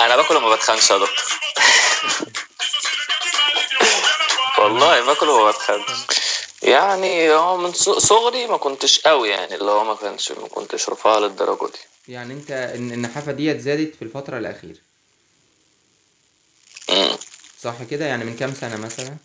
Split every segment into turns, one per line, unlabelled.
انا باكل وما بتخنش يا دكتور والله باكل وما بتخنش يعني هو من ص- صغري ما كنتش قوي يعني اللي هو ما كانش ما كنتش رفيع للدرجه دي
يعني انت الن- النحافة ديت زادت في الفترة الأخيرة
مم.
صح كده يعني من كام سنة مثلا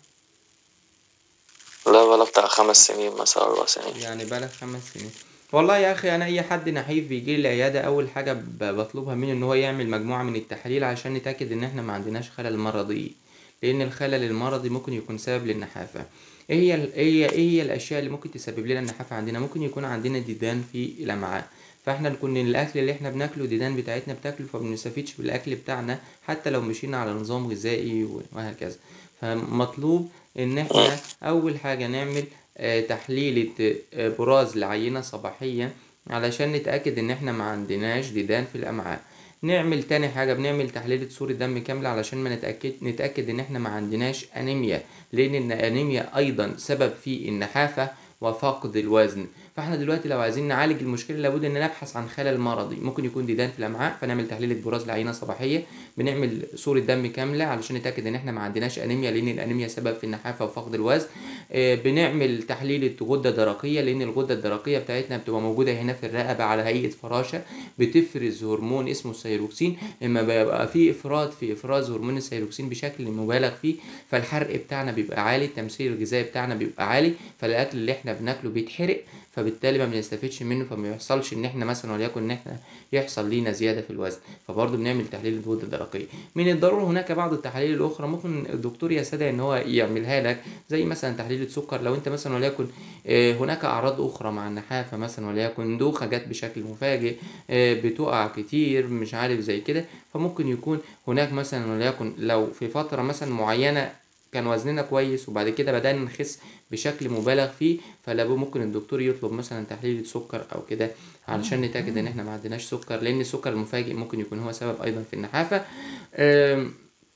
لا بلا بتاع خمس سنين مثلا اربع سنين
يعني بقالك خمس سنين والله يا اخي انا اي حد نحيف بيجي لي العياده اول حاجه ب- بطلبها منه ان هو يعمل مجموعه من التحاليل عشان نتاكد ان احنا ما عندناش خلل مرضي لان الخلل المرضي ممكن يكون سبب للنحافه ايه هي ال- ايه هي ايه هي الاشياء اللي ممكن تسبب لنا النحافه عندنا ممكن يكون عندنا ديدان في الامعاء فاحنا نكون الاكل اللي احنا بناكله الديدان بتاعتنا بتاكله فبنستفيدش بالاكل بتاعنا حتى لو مشينا على نظام غذائي وهكذا فمطلوب ان احنا اول حاجه نعمل آه، تحليل آه، براز لعينه صباحيه علشان نتاكد ان احنا ما عندناش ديدان في الامعاء نعمل تاني حاجه بنعمل تحليل صوره دم كامله علشان ما نتاكد نتاكد ان احنا ما عندناش انيميا لان الانيميا ايضا سبب في النحافه وفقد الوزن فاحنا دلوقتي لو عايزين نعالج المشكله لابد ان نبحث عن خلل مرضي ممكن يكون ديدان في الامعاء فنعمل تحليل براز لعينه صباحيه بنعمل صوره دم كامله علشان نتاكد ان احنا ما عندناش انيميا لان الانيميا سبب في النحافه وفقد الوزن آه، بنعمل تحليل غده درقيه لان الغده الدرقيه بتاعتنا بتبقى موجوده هنا في الرقبه على هيئه فراشه بتفرز هرمون اسمه السيروكسين اما بيبقى في افراط في افراز هرمون السيروكسين بشكل مبالغ فيه فالحرق بتاعنا بيبقى عالي التمثيل الغذائي بتاعنا بيبقى عالي فالاكل اللي احنا بناكله بيتحرق فبالتالي ما بنستفدش منه فما يحصلش ان احنا مثلا وليكن ان احنا يحصل لينا زياده في الوزن فبرضه بنعمل تحليل الغده الدرقيه من الضروري هناك بعض التحاليل الاخرى ممكن الدكتور يستدعي ان هو يعملها لك زي مثلا تحليل السكر لو انت مثلا وليكن آه، هناك اعراض اخرى مع النحافه مثلا وليكن دوخه جت بشكل مفاجئ آه، بتقع كتير مش عارف زي كده فممكن يكون هناك مثلا وليكن لو في فتره مثلا معينه كان وزننا كويس وبعد كده بدأنا نخس بشكل مبالغ فيه فلا ممكن الدكتور يطلب مثلا تحليل السكر او كده علشان نتأكد ان احنا ما عندناش سكر لان السكر المفاجئ ممكن يكون هو سبب ايضا في النحافة أم،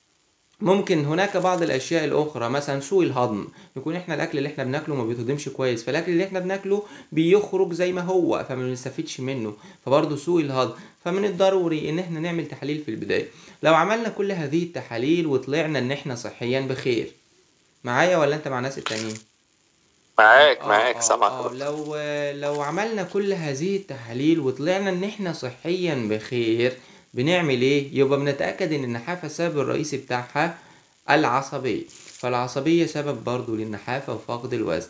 ممكن هناك بعض الاشياء الاخرى مثلا سوء الهضم يكون احنا الاكل اللي احنا بناكله ما بيتهضمش كويس فالاكل اللي احنا بناكله بيخرج زي ما هو فما بنستفيدش منه فبرضه سوء الهضم فمن الضروري ان احنا نعمل تحاليل في البدايه لو عملنا كل هذه التحاليل وطلعنا ان احنا صحيا بخير معايا ولا انت مع ناس التانيين
معاك
آه،
معاك
آه،
سامعك
آه، لو لو عملنا كل هذه التحاليل وطلعنا ان احنا صحيا بخير بنعمل ايه يبقى بنتاكد ان النحافه السبب الرئيسي بتاعها العصبيه فالعصبية سبب برضو للنحافة وفقد الوزن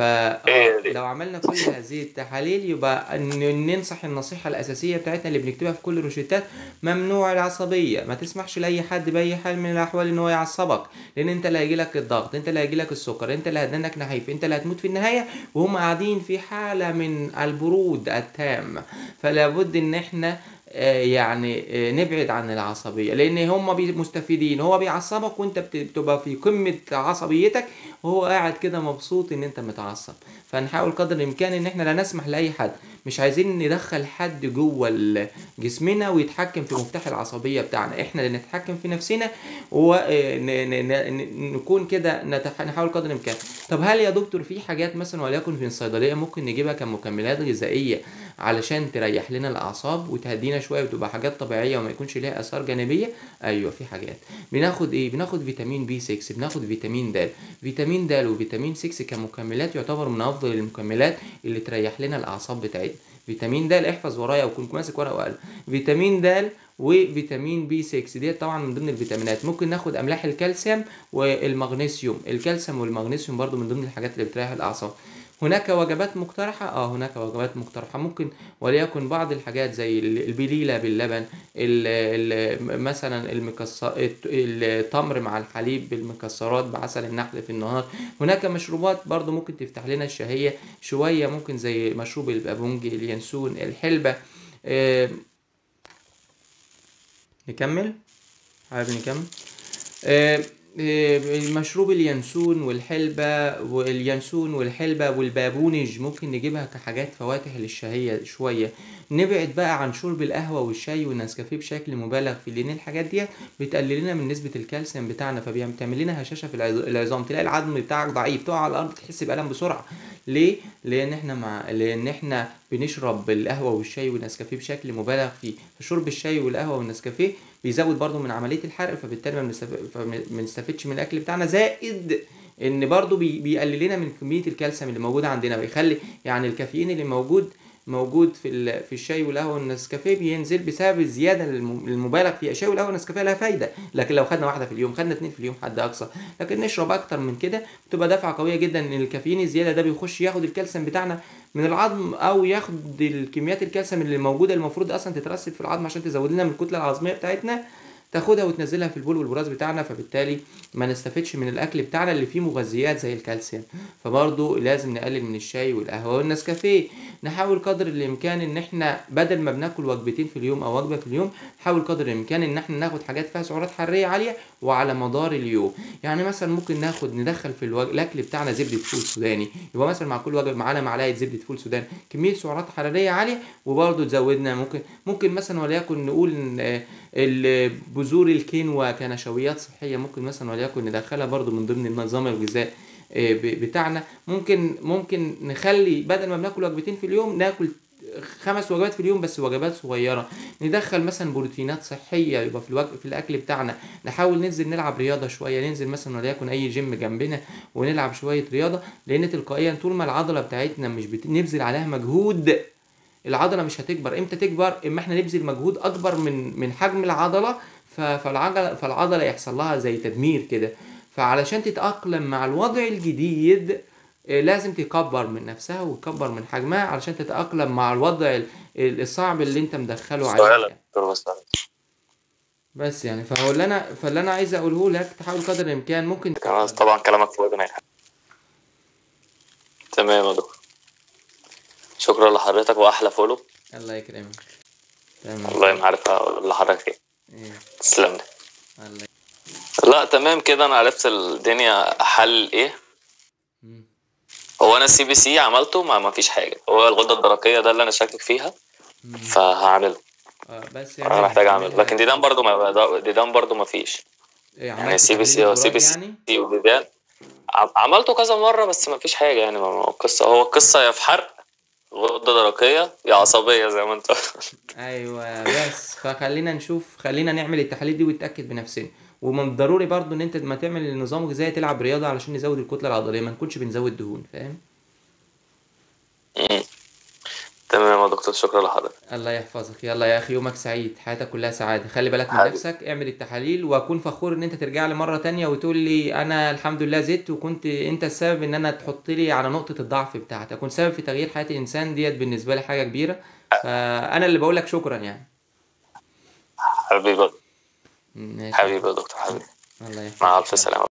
إيه دي؟
فلو عملنا كل هذه التحاليل يبقى ن- ننصح النصيحة الأساسية بتاعتنا اللي بنكتبها في كل الروشتات ممنوع العصبية ما تسمحش لأي حد بأي حال من الأحوال إن هو يعصبك لأن أنت اللي هيجيلك الضغط أنت اللي هيجيلك السكر أنت اللي هتدنك نحيف أنت اللي هتموت في النهاية وهم قاعدين في حالة من البرود التام فلا بد إن إحنا آه، يعني آه، نبعد عن العصبية لأن هم بي- مستفيدين هو بيعصبك وأنت بت- بتبقى في قمة عصبيتك وهو قاعد كده مبسوط إن أنت متعصب فنحاول قدر الإمكان إن إحنا لا نسمح لأي حد مش عايزين ندخل حد جوه ال- جسمنا ويتحكم في مفتاح العصبية بتاعنا إحنا اللي نتحكم في نفسنا ونكون كده نتح- نحاول قدر الإمكان طب هل يا دكتور في حاجات مثلا وليكن في الصيدلية ممكن نجيبها كمكملات غذائية علشان تريح لنا الاعصاب وتهدينا شويه وتبقى حاجات طبيعيه وما يكونش ليها اثار جانبيه ايوه في حاجات بناخد ايه بناخد فيتامين بي 6 بناخد فيتامين د فيتامين د وفيتامين 6 كمكملات يعتبر من افضل المكملات اللي تريح لنا الاعصاب بتاعتنا فيتامين د احفظ ورايا وكنت ماسك ورقه وقلم فيتامين د وفيتامين بي 6 ديت طبعا من ضمن الفيتامينات ممكن ناخد املاح الكالسيوم والمغنيسيوم الكالسيوم والمغنيسيوم برضو من ضمن الحاجات اللي بتريح الاعصاب هناك وجبات مقترحة اه هناك وجبات مقترحة ممكن وليكن بعض الحاجات زي ال- البليلة باللبن ال ال مثلا المكسر التمر مع الحليب بالمكسرات بعسل النحل في النهار هناك مشروبات برضو ممكن تفتح لنا الشهية شوية ممكن زي مشروب البابونج اليانسون الحلبة آه نكمل حابب نكمل آه إيه، مشروب اليانسون والحلبة واليانسون والحلبة والبابونج ممكن نجيبها كحاجات فواتح للشهية شوية نبعد بقى عن شرب القهوة والشاي والنسكافيه بشكل مبالغ فيه لأن الحاجات دي بتقلل لنا من نسبة الكالسيوم بتاعنا فبتعمل لنا هشاشة في العظ- العظام تلاقي العظم بتاعك ضعيف تقع على الأرض تحس بألم بسرعة ليه؟ لأن احنا مع لأن احنا بنشرب القهوة والشاي والنسكافيه بشكل مبالغ فيه فشرب الشاي والقهوة والنسكافيه بيزود برضو من عملية الحرق فبالتالي ما بنستف- فما بنستفدش من الأكل بتاعنا زائد إن برضو بي- بيقلل لنا من كمية الكالسيوم اللي موجودة عندنا بيخلي يعني الكافيين اللي موجود موجود في ال- في الشاي والقهوه والنسكافيه بينزل بسبب الزياده الم- المبالغ فيها الشاي والقهوه والنسكافيه لها فايده لكن لو خدنا واحده في اليوم خدنا اتنين في اليوم حد اقصى لكن نشرب اكتر من كده بتبقى دفعه قويه جدا ان الكافيين الزياده ده بيخش ياخد الكالسيوم بتاعنا من العظم او ياخد الكميات الكالسيوم اللي موجوده المفروض اصلا تترسب في العظم عشان تزود لنا من الكتله العظميه بتاعتنا تاخدها وتنزلها في البول والبراز بتاعنا فبالتالي ما نستفدش من الاكل بتاعنا اللي فيه مغذيات زي الكالسيوم فبرضه لازم نقلل من الشاي والقهوه والنسكافيه نحاول قدر الامكان ان احنا بدل ما بناكل وجبتين في اليوم او وجبه في اليوم نحاول قدر الامكان ان احنا ناخد حاجات فيها سعرات حراريه عاليه وعلى مدار اليوم يعني مثلا ممكن ناخد ندخل في الوج... الاكل بتاعنا زبده فول سوداني يبقى مثلا مع كل وجبه معانا معلقه زبده فول سوداني كميه سعرات حراريه عاليه وبرضه تزودنا ممكن ممكن مثلا وليكن نقول ان آه، ال- بذور الكينوا كنشويات صحيه ممكن مثلا وليكن ندخلها برضه من ضمن النظام الغذائي آه، ب- بتاعنا ممكن ممكن نخلي بدل ما بناكل وجبتين في اليوم ناكل خمس وجبات في اليوم بس وجبات صغيره ندخل مثلا بروتينات صحيه يبقى في الوج... في الاكل بتاعنا نحاول ننزل نلعب رياضه شويه ننزل مثلا وليكن اي جيم جنبنا ونلعب شويه رياضه لان تلقائيا طول ما العضله بتاعتنا مش بنبذل عليها مجهود العضله مش هتكبر امتى تكبر اما احنا نبذل مجهود اكبر من من حجم العضله ف- فالعضله فالعضله يحصل لها زي تدمير كده فعلشان تتاقلم مع الوضع الجديد آه، لازم تكبر من نفسها وتكبر من حجمها علشان تتاقلم مع الوضع ال- ال- الصعب اللي انت مدخله عليه
سؤالك
يعني.
دكتور بس
بس يعني فهو اللي انا فاللي انا عايز اقوله لك تحاول قدر الامكان ممكن
كمان طبعا كلامك في ودني تمام يا دكتور شكرا لحضرتك واحلى فولو
الله يكرمك تمام
والله ما عارف اقول لحضرتك ايه
إيه.
تسلم لي
الله
لا تمام كده انا عرفت الدنيا حل ايه
مم.
هو انا السي بي سي عملته ما ما فيش حاجه هو الغده الدرقيه ده اللي انا شاكك فيها
مم.
فهعمله
اه بس
انا محتاج اعمله لكن ديدان برضو ما ديدان برضو ما فيش يعني سي بي سي هو سي بي
يعني
سي وديدان عم- عملته كذا مره بس ما فيش حاجه يعني ما ما هو القصه هو القصه يا في حرق غده درقيه يا عصبيه زي ما انت
ايوه بس فخلينا نشوف خلينا نعمل التحاليل دي ونتاكد بنفسنا ومن ضروري برضو ان انت لما تعمل النظام الغذائي تلعب رياضه علشان نزود الكتله العضليه ما نكونش بنزود دهون فاهم
مم. تمام يا دكتور شكرا لحضرتك
الله يحفظك يلا يا اخي يومك سعيد حياتك كلها سعاده خلي بالك من
حبيبي.
نفسك اعمل التحاليل واكون فخور ان انت ترجع لي مره تانية وتقول لي انا الحمد لله زدت وكنت انت السبب ان انا تحط لي على نقطه الضعف بتاعتي اكون سبب في تغيير حياه الانسان ديت بالنسبه لي حاجه كبيره فانا اللي بقول لك شكرا يعني
حبيبي
ماشي
حبيبي يا دكتور حبيبي
الله يحفظك
مع الف سلامه